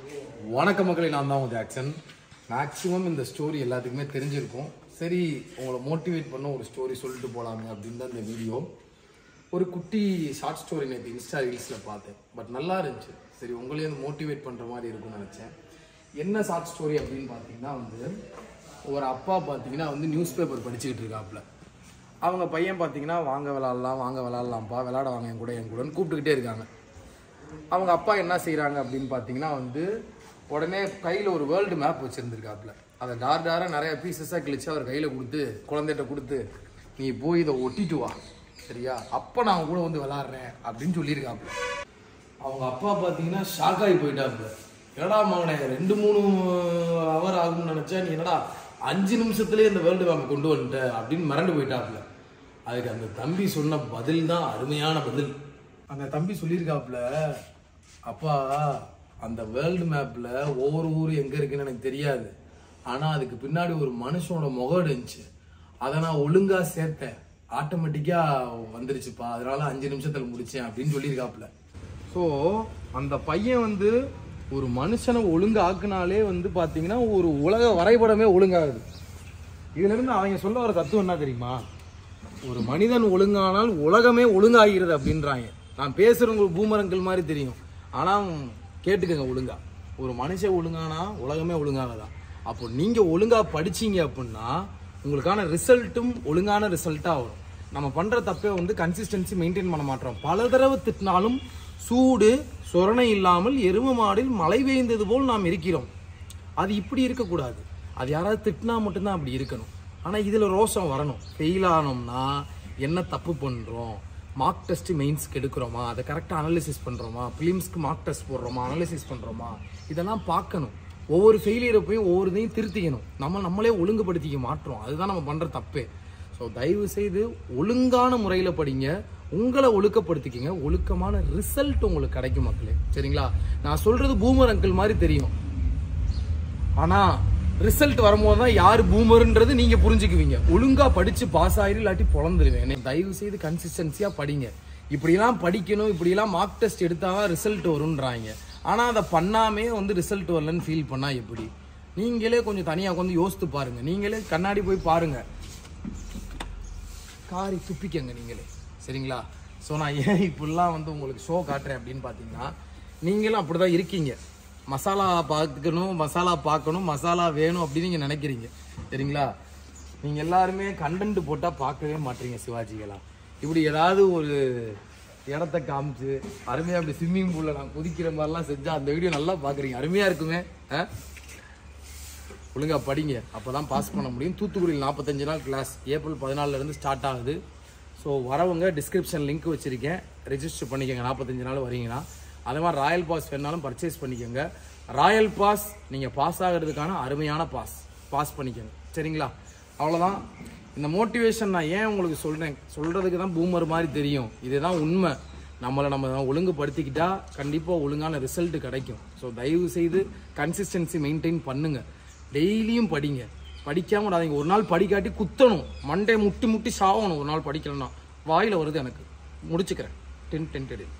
வணக்க மக்களை நான் தான் ஜாக்சன் மேக்ஸிமம் இந்த ஸ்டோரி எல்லாத்துக்குமே தெரிஞ்சிருக்கும் சரி உங்களை மோட்டிவேட் பண்ண ஒரு ஸ்டோரி சொல்லிட்டு போகலாமே அப்படின்னு தான் இந்த வீடியோ ஒரு குட்டி ஷார்ட் ஸ்டோரி நேற்று இன்ஸ்டா ரீல்ஸில் பார்த்தேன் பட் நல்லா இருந்துச்சு சரி உங்களையும் வந்து மோட்டிவேட் பண்ணுற மாதிரி இருக்கும்னு நினச்சேன் என்ன ஷார்ட் ஸ்டோரி அப்படின்னு பார்த்தீங்கன்னா வந்து ஒரு அப்பா பார்த்தீங்கன்னா வந்து நியூஸ் பேப்பர் படிச்சுக்கிட்டு இருக்காப்புல அவங்க பையன் பார்த்தீங்கன்னா வாங்க விளாட்லாம் வாங்க விளாட்லாம்ப்பா விளாட வாங்க என் கூட என் கூடன்னு கூப்பிட்டுக்கிட்டே இருக்காங்க அவங்க அப்பா என்ன செய்கிறாங்க அப்படின்னு பார்த்தீங்கன்னா வந்து உடனே கையில் ஒரு வேர்ல்டு மேப் வச்சுருந்துருக்காப்புல அதை டார் டாராக நிறைய பீசஸாக கிழிச்சு அவர் கையில் கொடுத்து குழந்தைகிட்ட கொடுத்து நீ போய் இதை ஒட்டிட்டு வா சரியா அப்போ நான் அவன் கூட வந்து விளாட்றேன் அப்படின்னு சொல்லியிருக்காப்புல அவங்க அப்பா பார்த்தீங்கன்னா ஷாக் ஆகி போயிட்டாப்புல என்னடா மகனே ரெண்டு மூணு ஹவர் ஆகும்னு நினச்சா நீ என்னடா அஞ்சு நிமிஷத்துலேயே இந்த வேர்ல்டு மேப் கொண்டு வந்துட்ட அப்படின்னு மிரண்டு போயிட்டாப்புல அதுக்கு அந்த தம்பி சொன்ன பதில் தான் அருமையான பதில் அந்த தம்பி சொல்லியிருக்காப்புல அப்பா அந்த வேர்ல்டு மேப்ல ஒவ்வொரு ஊர் எங்க இருக்குன்னு எனக்கு தெரியாது ஆனா அதுக்கு பின்னாடி ஒரு மனுஷனோட முகம் இருந்துச்சு அதை நான் ஒழுங்கா சேர்த்தேன் ஆட்டோமேட்டிக்கா வந்துருச்சுப்பா அதனால அஞ்சு நிமிஷத்துல முடிச்சேன் அப்படின்னு சொல்லியிருக்காப்புல ஸோ அந்த பையன் வந்து ஒரு மனுஷனை ஒழுங்கா ஆக்குனாலே வந்து பாத்தீங்கன்னா ஒரு உலக வரைபடமே ஒழுங்காகுது இதுல இருந்து அவங்க சொல்ல வர தத்துவம் என்ன தெரியுமா ஒரு மனிதன் ஒழுங்கானால் உலகமே ஒழுங்காகிறது அப்படின்றாங்க நான் பேசுறவங்களுக்கு பூமரங்கள் மாதிரி தெரியும் ஆனா கேட்டுக்கங்க ஒழுங்கா ஒரு மனுஷன் ஒழுங்கானா உலகமே ஒழுங்கானதா அப்போ நீங்க ஒழுங்கா படிச்சீங்க அப்படின்னா உங்களுக்கான ரிசல்ட்டும் ஒழுங்கான ரிசல்ட்டா வரும் நம்ம பண்ற தப்பே வந்து கன்சிஸ்டன்சி மெயின்டைன் பண்ண மாட்டோம் பல தடவை திட்டினாலும் சூடு சொரணை இல்லாமல் எரும மாடில் மழை பெய்ந்தது போல் நாம் இருக்கிறோம் அது இப்படி இருக்கக்கூடாது அது யாராவது திட்டினா மட்டும்தான் அப்படி இருக்கணும் ஆனால் இதில் ரோஷம் வரணும் ஃபெயில் ஆனோம்னா என்ன தப்பு பண்ணுறோம் மார்க் டெஸ்ட் மெயின்ஸ்க்கு எடுக்கிறோமா அதை கரெக்டாக அனாலிசிஸ் பண்ணுறோமா ஃபிலிம்ஸ்க்கு மார்க் டெஸ்ட் போடுறோமா அனாலிசிஸ் பண்ணுறோமா இதெல்லாம் பார்க்கணும் ஒவ்வொரு ஃபெயிலியரை போய் ஒவ்வொரு இதையும் திருத்திக்கணும் நம்ம நம்மளே ஒழுங்குபடுத்திக்க மாட்டோம் அதுதான் நம்ம பண்ணுற தப்பே ஸோ தயவு செய்து ஒழுங்கான முறையில் படிங்க உங்களை ஒழுக்கப்படுத்திக்கிங்க ஒழுக்கமான ரிசல்ட் உங்களுக்கு கிடைக்கும் மக்களே சரிங்களா நான் சொல்றது பூமர் அங்கிள் மாதிரி தெரியும் ஆனா ரிசல்ட் வரும்போது தான் யார் பூமர்ன்றது நீங்க புரிஞ்சுக்குவீங்க ஒழுங்கா படிச்சு பாஸ் ஆயிரு இல்லாட்டி பொழந்துருவேன் தயவு செய்து கன்சிஸ்டன்சியா படிங்க இப்படிலாம் படிக்கணும் இப்படிலாம் மார்க் டெஸ்ட் எடுத்தாதான் ரிசல்ட் வரும்ன்றாங்க ஆனா அதை பண்ணாமே வந்து ரிசல்ட் வரலன்னு ஃபீல் பண்ணா எப்படி நீங்களே கொஞ்சம் தனியா கொஞ்சம் யோசித்து பாருங்க நீங்களே கண்ணாடி போய் பாருங்க காரி துப்பிக்கங்க நீங்களே சரிங்களா ஸோ நான் ஏன் இப்படிலாம் வந்து உங்களுக்கு ஷோ காட்டுறேன் அப்படின்னு பார்த்தீங்கன்னா நீங்களும் அப்படிதான் இருக்கீங்க மசாலா பார்க்கணும் மசாலா பார்க்கணும் மசாலா வேணும் அப்படின்னு நீங்கள் நினைக்கிறீங்க சரிங்களா நீங்கள் எல்லாருமே கண்டென்ட் போட்டால் பார்க்கவே மாட்டீங்க சிவாஜிகளா இப்படி ஏதாவது ஒரு இடத்த காமிச்சு அருமையாக அப்படி ஸ்விம்மிங் பூலில் நான் குதிக்கிற மாதிரிலாம் செஞ்சா அந்த வீடியோ நல்லா பார்க்குறீங்க அருமையாக இருக்குமே ஆ ஒழுங்கா படிங்க அப்பதான் பாஸ் பண்ண முடியும் தூத்துக்குடியில் நாற்பத்தஞ்சு நாள் கிளாஸ் ஏப்ரல் பதினாலுல இருந்து ஸ்டார்ட் ஆகுது ஸோ வரவங்க டிஸ்கிரிப்ஷன் லிங்க் வச்சிருக்கேன் ரெஜிஸ்டர் பண்ணிக்கோங்க நாற்பத்தஞ்சு நாள் வரீங்கன்னா அதே மாதிரி ராயல் பாஸ் வேணாலும் பர்ச்சேஸ் பண்ணிக்கோங்க ராயல் பாஸ் நீங்கள் பாஸ் ஆகிறதுக்கான அருமையான பாஸ் பாஸ் பண்ணிக்கோங்க சரிங்களா அவ்வளோதான் இந்த மோட்டிவேஷன் நான் ஏன் உங்களுக்கு சொல்கிறேன் சொல்கிறதுக்கு தான் பூமர் மாதிரி தெரியும் இதுதான் உண்மை நம்மளை நம்ம ஒழுங்குபடுத்திக்கிட்டா கண்டிப்பாக ஒழுங்கான ரிசல்ட் கிடைக்கும் ஸோ தயவு செய்து கன்சிஸ்டன்சி மெயின்டைன் பண்ணுங்க டெய்லியும் படிங்க படிக்காம விடாதீங்க ஒரு நாள் படிக்காட்டி குத்தணும் மண்டே முட்டி முட்டி சாவணும் ஒரு நாள் படிக்கலன்னா வாயில வருது எனக்கு முடிச்சுக்கிறேன் டென் டென்டெடு